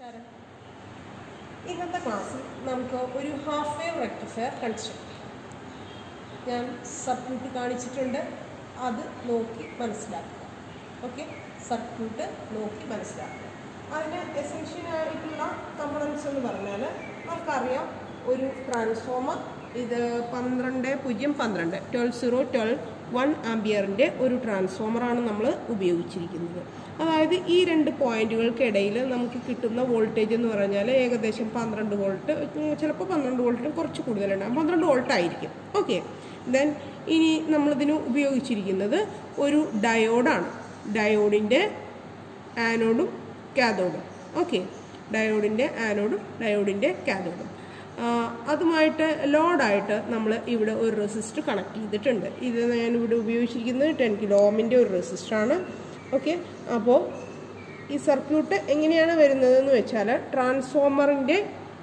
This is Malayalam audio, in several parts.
നമസ്കാരം ഇന്നത്തെ ക്ലാസ്സിൽ നമുക്ക് ഒരു ഹാഫ് വേവ് റെക്ടിഫയർ കൺസ്ട്രക്ട് ഞാൻ സർക്യൂട്ട് കാണിച്ചിട്ടുണ്ട് അത് നോക്കി മനസ്സിലാക്കുക ഓക്കെ സർക്യൂട്ട് നോക്കി മനസ്സിലാക്കുക അതിന് എസെൻഷ്യൽ ആയിട്ടുള്ള കമ്പണൻസ് എന്ന് പറഞ്ഞാൽ നമുക്കറിയാം ഒരു ട്രാൻസ്ഫോമർ ഇത് പന്ത്രണ്ട് പൂജ്യം പന്ത്രണ്ട് ട്വൽവ് സീറോ ട്വൽവ് വൺ ആംബിയറിൻ്റെ ഒരു ട്രാൻസ്ഫോമറാണ് നമ്മൾ ഉപയോഗിച്ചിരിക്കുന്നത് അതായത് ഈ രണ്ട് പോയിന്റുകൾക്കിടയിൽ നമുക്ക് കിട്ടുന്ന വോൾട്ടേജ് എന്ന് പറഞ്ഞാൽ ഏകദേശം പന്ത്രണ്ട് വോൾട്ട് ചിലപ്പോൾ പന്ത്രണ്ട് വോൾട്ടിന് കുറച്ച് കൂടുതലുണ്ടാകും പന്ത്രണ്ട് വോൾട്ട് ആയിരിക്കും ഓക്കെ ദെൻ ഇനി നമ്മളിതിന് ഉപയോഗിച്ചിരിക്കുന്നത് ഒരു ഡയോഡാണ് ഡയോഡിൻ്റെ ആനോഡും കാഥോഡും ഓക്കെ ഡയോഡിൻ്റെ ആനോഡും ഡയോഡിൻ്റെ കാഥോഡും അതുമായിട്ട് ലോഡായിട്ട് നമ്മൾ ഇവിടെ ഒരു റെസിസ്റ്റർ കണക്ട് ചെയ്തിട്ടുണ്ട് ഇത് ഞാനിവിടെ ഉപയോഗിച്ചിരിക്കുന്നത് ടെൻ കിലോ ഓമിൻ്റെ ഒരു റെസിസ്റ്ററാണ് ഓക്കെ അപ്പോൾ ഈ സർക്യൂട്ട് എങ്ങനെയാണ് വരുന്നതെന്ന് വെച്ചാൽ ട്രാൻസ്ഫോമറിൻ്റെ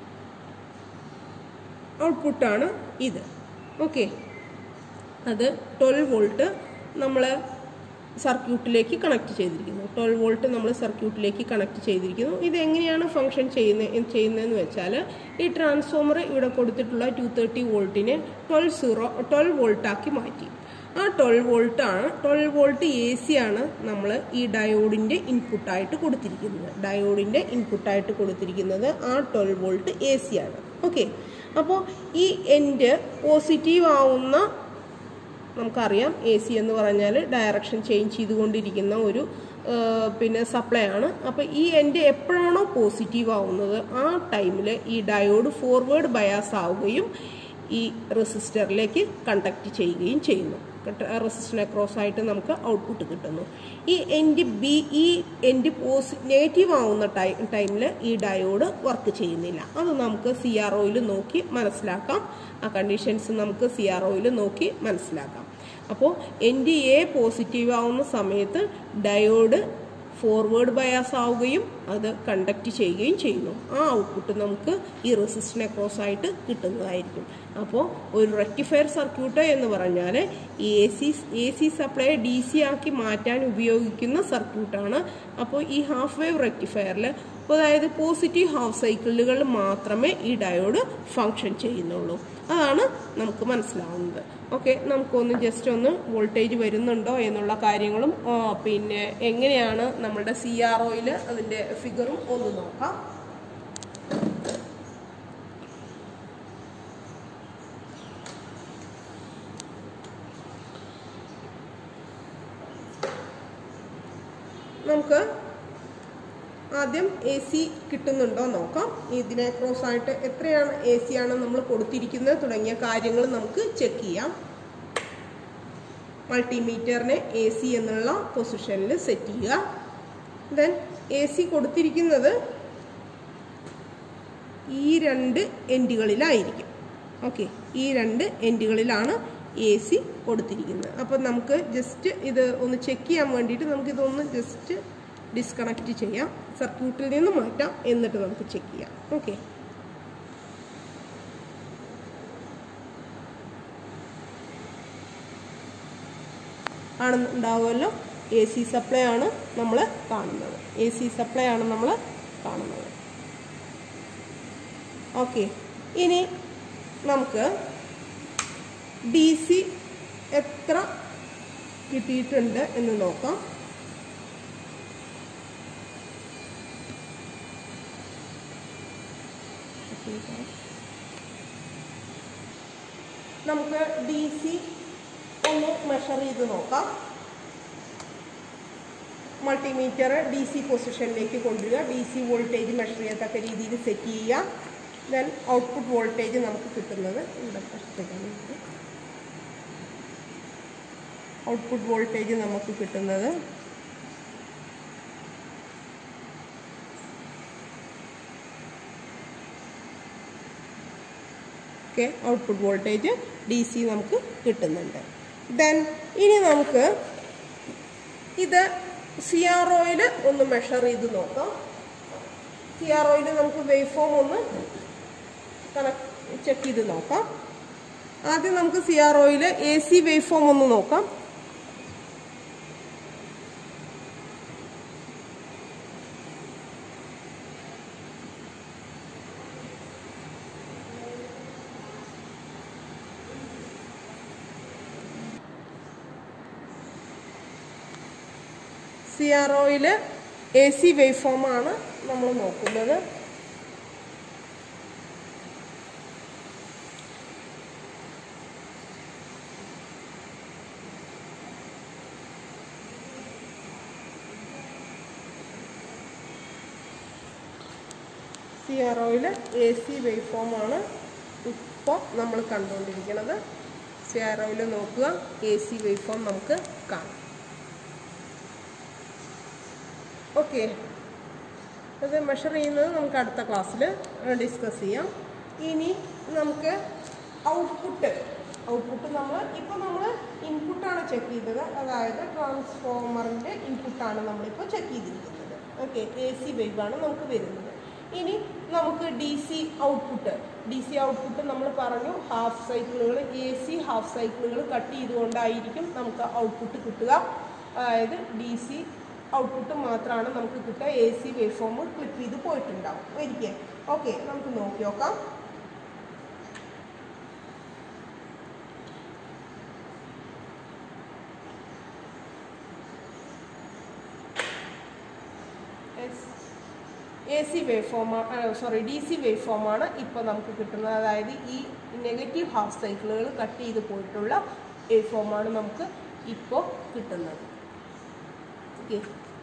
ഔട്ട്പുട്ടാണ് ഇത് ഓക്കെ അത് ട്വൽവ് വോൾട്ട് നമ്മൾ സർക്യൂട്ടിലേക്ക് കണക്ട് ചെയ്തിരിക്കുന്നു ട്വൽവ് വോൾട്ട് നമ്മൾ സർക്യൂട്ടിലേക്ക് കണക്ട് ചെയ്തിരിക്കുന്നു ഇത് എങ്ങനെയാണ് ഫംഗ്ഷൻ ചെയ്യുന്നത് ചെയ്യുന്നതെന്ന് വെച്ചാൽ ഈ ട്രാൻസ്ഫോമർ ഇവിടെ കൊടുത്തിട്ടുള്ള ടു തേർട്ടി വോൾട്ടിനെ ട്വൽവ് സീറോ ട്വൽവ് വോൾട്ടാക്കി മാറ്റി ആ ട്വൽവ് വോൾട്ടാണ് ട്വൽവ് വോൾട്ട് എ സി ആണ് നമ്മൾ ഈ ഡയോഡിൻ്റെ ഇൻപുട്ടായിട്ട് കൊടുത്തിരിക്കുന്നത് ഡയോഡിൻ്റെ ഇൻപുട്ടായിട്ട് കൊടുത്തിരിക്കുന്നത് ആ ട്വൽവ് വോൾട്ട് എ സി ആണ് ഓക്കെ അപ്പോൾ ഈ എൻഡ് പോസിറ്റീവ് ആവുന്ന നമുക്കറിയാം എ സി എന്ന് പറഞ്ഞാൽ ഡയറക്ഷൻ ചേഞ്ച് ചെയ്തുകൊണ്ടിരിക്കുന്ന ഒരു പിന്നെ സപ്ലൈ ആണ് അപ്പോൾ ഈ എൻ്റെ എപ്പോഴാണോ പോസിറ്റീവ് ആവുന്നത് ആ ടൈമിൽ ഈ ഡയോഡ് ഫോർവേഡ് ബയാസ് ആവുകയും ഈ റെസിസ്റ്ററിലേക്ക് കണ്ടക്ട് ചെയ്യുകയും ചെയ്യുന്നു റെസിസ്റ്ററിനെ ക്രോസ് ആയിട്ട് നമുക്ക് ഔട്ട്പുട്ട് കിട്ടുന്നു ഈ എൻഡ് ബി ഈ എൻഡ് പോസി നെഗറ്റീവ് ആവുന്ന ടൈ ടൈമിൽ ഈ ഡയോഡ് വർക്ക് ചെയ്യുന്നില്ല അത് നമുക്ക് സി ആർ ഒയിൽ നോക്കി മനസ്സിലാക്കാം ആ കണ്ടീഷൻസ് നമുക്ക് സി ആർ ഒയിൽ നോക്കി മനസ്സിലാക്കാം അപ്പോൾ എൻഡ് എ പോസിറ്റീവ് ആവുന്ന സമയത്ത് ഡയോഡ് ഫോർവേഡ് ബയാസ് ആവുകയും അത് കണ്ടക്ട് ചെയ്യുകയും ചെയ്യുന്നു ആ ഔട്ട്പുട്ട് നമുക്ക് ഈ റെസിസ്റ്ററിനെ ക്രോസ് ആയിട്ട് കിട്ടുന്നതായിരിക്കും അപ്പോൾ ഒരു റെക്ടിഫയർ സർക്യൂട്ട് എന്ന് പറഞ്ഞാൽ A C A C supply D C ആക്കി മാറ്റാൻ ഉപയോഗിക്കുന്ന സർക്യൂട്ടാണ് അപ്പോൾ ഈ ഹാഫ് വേവ് റെക്ടിഫയറിൽ അതായത് പോസിറ്റീവ് ഹാഫ് സൈക്കിളുകൾ മാത്രമേ ഈ ഡയോഡ് ഫങ്ഷൻ ചെയ്യുന്നുള്ളൂ അതാണ് നമുക്ക് മനസ്സിലാവുന്നത് ഓക്കെ നമുക്കൊന്ന് ജസ്റ്റ് ഒന്ന് വോൾട്ടേജ് വരുന്നുണ്ടോ എന്നുള്ള കാര്യങ്ങളും പിന്നെ എങ്ങനെയാണ് നമ്മുടെ സി ആർ ഒയിൽ അതിൻ്റെ ഫിഗറും ഒന്ന് നോക്കാം നമുക്ക് ആദ്യം എ സി കിട്ടുന്നുണ്ടോ നോക്കാം ഇതിനെ ക്രോസ് ആയിട്ട് എത്രയാണ് എ സി ആണ് നമ്മൾ കൊടുത്തിരിക്കുന്നത് തുടങ്ങിയ കാര്യങ്ങൾ നമുക്ക് ചെക്ക് ചെയ്യാം മൾട്ടിമീറ്ററിനെ എ സി എന്നുള്ള പൊസിഷനിൽ സെറ്റ് ചെയ്യുക ദെൻ എ സി കൊടുത്തിരിക്കുന്നത് ഈ രണ്ട് എൻഡുകളിലായിരിക്കും ഓക്കെ ഈ രണ്ട് എൻഡുകളിലാണ് എ സി കൊടുത്തിരിക്കുന്നത് അപ്പം നമുക്ക് ജസ്റ്റ് ഇത് ഒന്ന് ചെക്ക് ചെയ്യാൻ വേണ്ടിയിട്ട് നമുക്കിതൊന്ന് ജസ്റ്റ് ഡിസ്കണക്ട് ചെയ്യാം സർക്യൂട്ടിൽ നിന്ന് മാറ്റാം എന്നിട്ട് നമുക്ക് ചെക്ക് ചെയ്യാം ഓക്കെ ആണെന്നുണ്ടാവുമല്ലോ എ സി സപ്ലൈ ആണ് നമ്മൾ കാണുന്നത് എ സി സപ്ലൈ ആണ് നമ്മൾ കാണുന്നത് ഓക്കെ ഇനി നമുക്ക് ഡി സി എത്ര കിട്ടിയിട്ടുണ്ട് എന്ന് നോക്കാം നമുക്ക് ഡി സി ഒന്ന് മെഷർ ചെയ്ത് നോക്കാം മൾട്ടിമീറ്റർ ഡി സി പൊസിഷനിലേക്ക് കൊണ്ടുവരിക ഡി സി വോൾട്ടേജ് മെഷർ ചെയ്യത്തക്ക രീതിയിൽ സെറ്റ് ചെയ്യുക ദെൻ ഔട്ട്പുട്ട് വോൾട്ടേജ് നമുക്ക് കിട്ടുന്നത് ഇവിടെ ഔട്ട്പുട്ട് വോൾട്ടേജ് നമുക്ക് കിട്ടുന്നത് okay output voltage D C നമുക്ക് കിട്ടുന്നുണ്ട് ദെൻ ഇനി നമുക്ക് ഇത് സി ആർ ഒയിൽ ഒന്ന് മെഷർ ചെയ്ത് നോക്കാം സി ആർ ഒയിൽ നമുക്ക് വേവ് ഫോം ഒന്ന് കണക്ട് ചെക്ക് ചെയ്ത് നോക്കാം ആദ്യം നമുക്ക് സി ആർ ഒയിൽ എ സി വേവ് ഫോം ഒന്ന് നോക്കാം സി ആർ ഒയിൽ എ സി വേവ് ഫോമാണ് നമ്മൾ നോക്കുന്നത് സി ആർ ഒയിൽ എ സി വേവ് ഫോമാണ് ഇപ്പോൾ നമ്മൾ കണ്ടുകൊണ്ടിരിക്കുന്നത് സി ആർ ഒയിൽ നോക്കുക എ സി വേവ് ഫോം നമുക്ക് കാണാം ഓക്കെ അത് മെഷർ ചെയ്യുന്നത് നമുക്ക് അടുത്ത ക്ലാസ്സിൽ ഡിസ്കസ് ചെയ്യാം ഇനി നമുക്ക് ഔട്ട്പുട്ട് ഔട്ട്പുട്ട് നമ്മൾ ഇപ്പോൾ നമ്മൾ ഇൻപുട്ടാണ് ചെക്ക് ചെയ്തത് അതായത് ട്രാൻസ്ഫോമറിൻ്റെ ഇൻപുട്ടാണ് നമ്മളിപ്പോൾ ചെക്ക് ചെയ്തിരിക്കുന്നത് ഓക്കെ എ സി വേവാണ് നമുക്ക് വരുന്നത് ഇനി നമുക്ക് D C output D C output നമ്മൾ പറഞ്ഞു ഹാഫ് സൈക്കിളുകൾ എ സി ഹാഫ് സൈക്കിളുകൾ കട്ട് ചെയ്തുകൊണ്ടായിരിക്കും നമുക്ക് ഔട്ട്പുട്ട് കിട്ടുക അതായത് ഡി സി ഔട്ട്പുട്ട് മാത്രമാണ് നമുക്ക് കിട്ടുക A C wave form clip ചെയ്ത് പോയിട്ടുണ്ടാവും ഒരിക്കൽ ഓക്കെ നമുക്ക് നോക്കി നോക്കാം A C wave form sorry D C wave ഫോമാണ് ഇപ്പോൾ നമുക്ക് കിട്ടുന്നത് അതായത് ഈ നെഗറ്റീവ് ഹാഫ് സൈക്കിളുകൾ കട്ട് ചെയ്ത് പോയിട്ടുള്ള വേവ് ഫോമാണ് നമുക്ക് ഇപ്പോൾ കിട്ടുന്നത് ഓക്കെ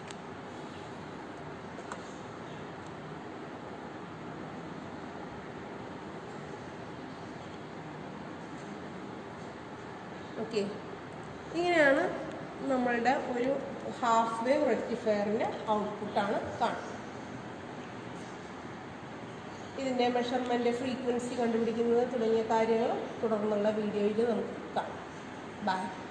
ഓക്കെ ഇങ്ങനെയാണ് നമ്മളുടെ ഒരു ഹാഫ് വേവ് റെക്ടിഫയറിൻ്റെ ഔട്ട്പുട്ടാണ് കാണുന്നത് ഇതിൻ്റെ മെഷർമെൻറ്റ് ഫ്രീക്വൻസി കണ്ടുപിടിക്കുന്നത് തുടങ്ങിയ കാര്യങ്ങൾ തുടർന്നുള്ള വീഡിയോയിൽ നമുക്ക് കാണാം ബൈ